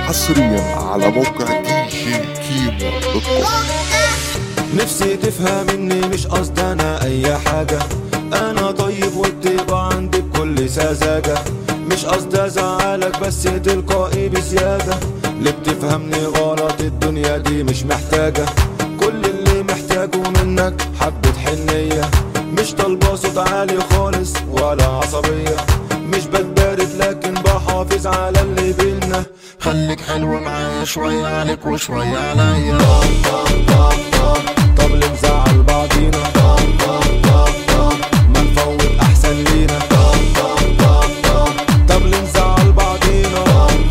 حصريا على موقع دي جي كيمو دوت كوم نفسي تفهم اني مش قصد انا اي حاجة انا طيب والطيبة عندي بكل سذاجة مش قصد ازعلك بس تلقائي بزيادة اللي بتفهمني غلط الدنيا دي مش محتاجة كل اللي محتاجه منك حبة حنية مش طالبة صوت عالي خالص ولا عصبية مش بتبارد لكن بحافظ على اللي بينا خليك حلو معايا شوية عليك وشوية عليا طب اللي نزعل بعضينا ما نفوت احسن لينا طب اللي نزعل بعضينا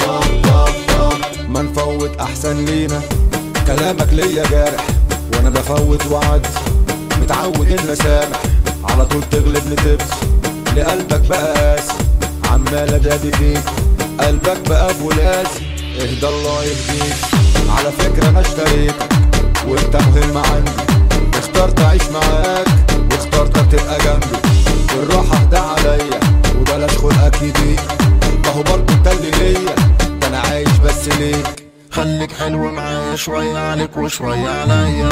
ما نفوت احسن لينا كلامك ليا جارح وانا بفوت وعد متعود ان سامح على طول تغلبني تبس لقلبك بقى قاسي عمال ادادي فيك قلبك بقى بولاسي اهدى الله يهديك على فكرة انا اشتريتك وانت مهم عندي اخترت اعيش معاك واخترتك تبقى جنبي بالراحة اهدى عليا وبلاش خلقك يضيق ما هو برضه انت اللي ليا ده انا عايش بس ليك خليك حلو معايا شوية عليك وشوية عليا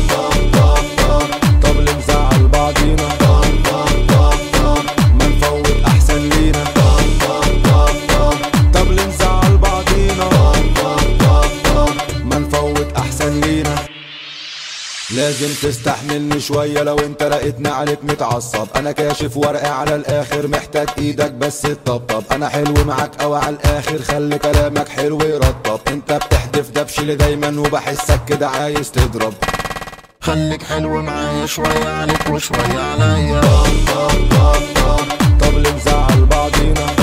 طب اللي نزعل بعضينا ما نفوت احسن لينا طب اللي نزعل بعضينا ما نفوت احسن لينا لازم تستحملني شوية لو انت لقيتني عليك متعصب انا كاشف ورقي على الاخر محتاج ايدك بس تطبطب انا حلو معاك اوي على الاخر خلي كلامك حلو يرطب انت بتحدف دبشلي دايما وبحسك كده عايز تضرب خليك حلو معايا شوية عليك وشوية عليا طب اللي نزعل بعضينا